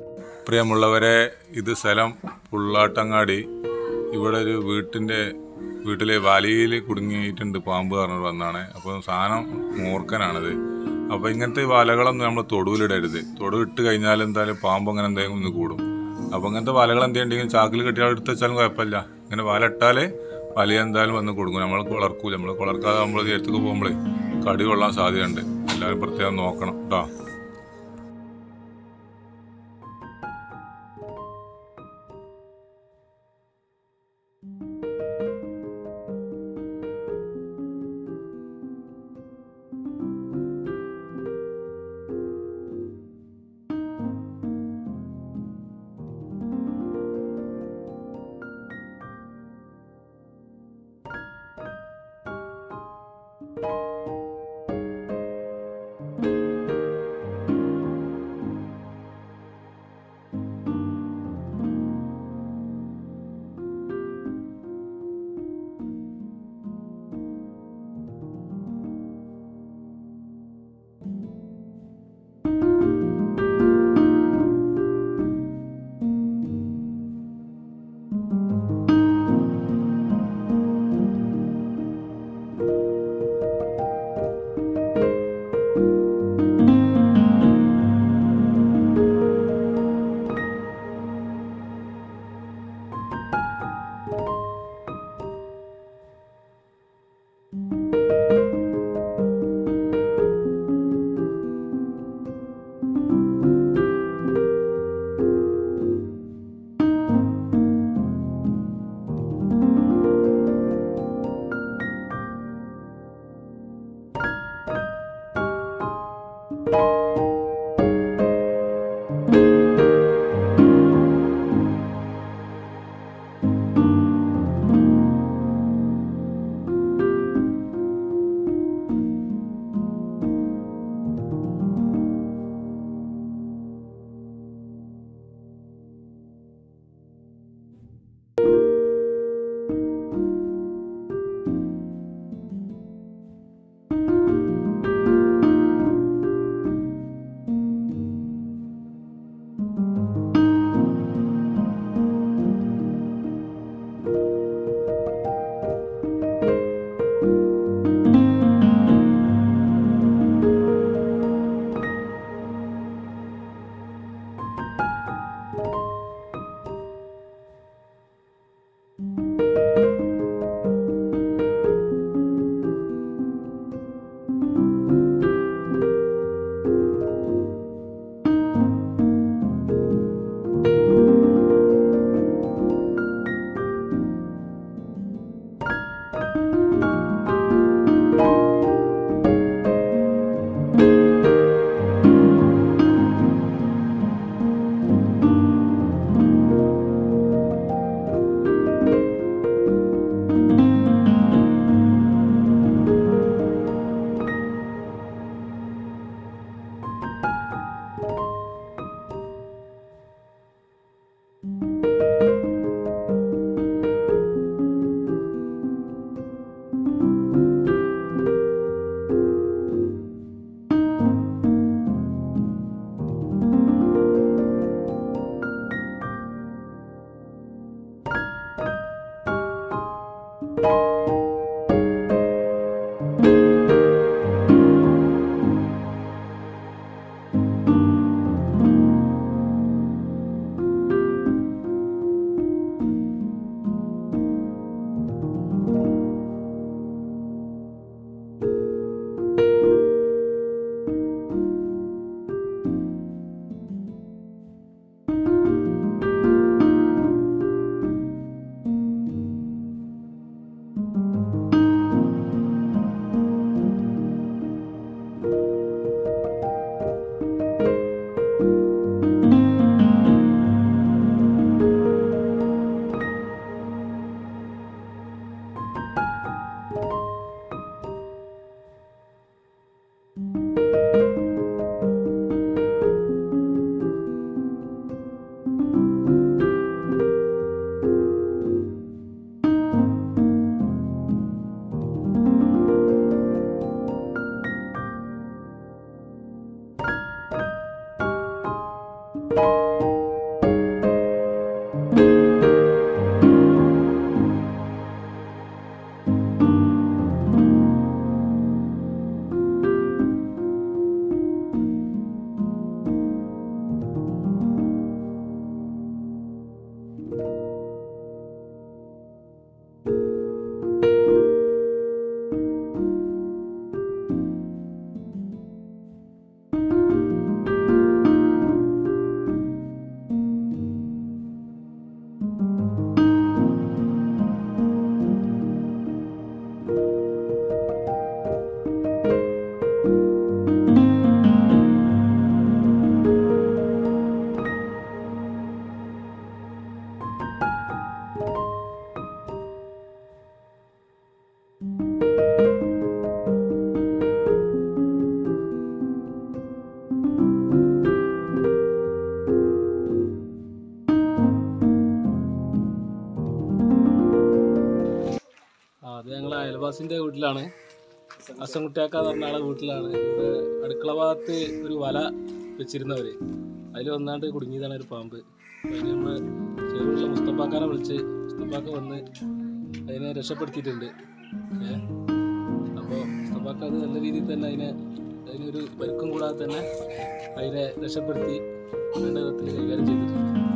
പ്രിയമുള്ളവരെ ഇത് സ്ഥലം പുള്ളാട്ടങ്ങാടി ഇവിടെ ഒരു വീട്ടിൻ്റെ വീട്ടിലെ വലയിൽ കുടുങ്ങിയിട്ടുണ്ട് പാമ്പ് പറഞ്ഞിട്ട് വന്നാണ് അപ്പോൾ സാധനം മൂർഖനാണിത് അപ്പോൾ ഇങ്ങനത്തെ വലകളൊന്നും നമ്മൾ തൊടുവിലിടരുത് തൊടു ഇട്ട് കഴിഞ്ഞാൽ എന്തായാലും പാമ്പ് അങ്ങനെ എന്തെങ്കിലും ഒന്ന് കൂടും അപ്പോൾ ഇങ്ങനത്തെ വലകൾ എന്തെങ്കിലും ചാക്കിൽ കെട്ടി എടുത്ത് വെച്ചാലും കുഴപ്പമില്ല ഇങ്ങനെ വല ഇട്ടാൽ വല എന്തായാലും വന്ന് കൊടുക്കും നമ്മൾ കുളർക്കൂല നമ്മൾ കുളർക്കാതെ നമ്മൾ ചേർത്തേക്ക് പോകുമ്പോഴേ കടി കൊള്ളാൻ സാധ്യതയുണ്ട് എല്ലാവരും പ്രത്യേകം നോക്കണം കേട്ടോ അയൽവാസിന്റെ വീട്ടിലാണ് അസംകുട്ടിയാക്ക എന്ന് പറഞ്ഞ ആളെ വീട്ടിലാണ് ഇവിടെ അടുക്കള ഭാഗത്ത് ഒരു വല വെച്ചിരുന്നവര് അതിൽ വന്നാണ്ട് കുടുങ്ങിയതാണ് ഒരു പാമ്പ് അപ്പോൾ അതിന് നമ്മൾ ചെറുള്ള മുസ്തഫാക്കാനെ വിളിച്ച് മുസ്തഫാക്ക വന്ന് അതിനെ രക്ഷപ്പെടുത്തിയിട്ടുണ്ട് ഏ അപ്പോൾ മുസ്തഫാക്ക അത് നല്ല രീതിയിൽ തന്നെ അതിനെ അതിനൊരു പരിക്കും കൂടാതെ തന്നെ അതിനെ രക്ഷപ്പെടുത്തി വേണ്ട വിധത്തിൽ കൈകാര്യം ചെയ്തിട്ടുണ്ട്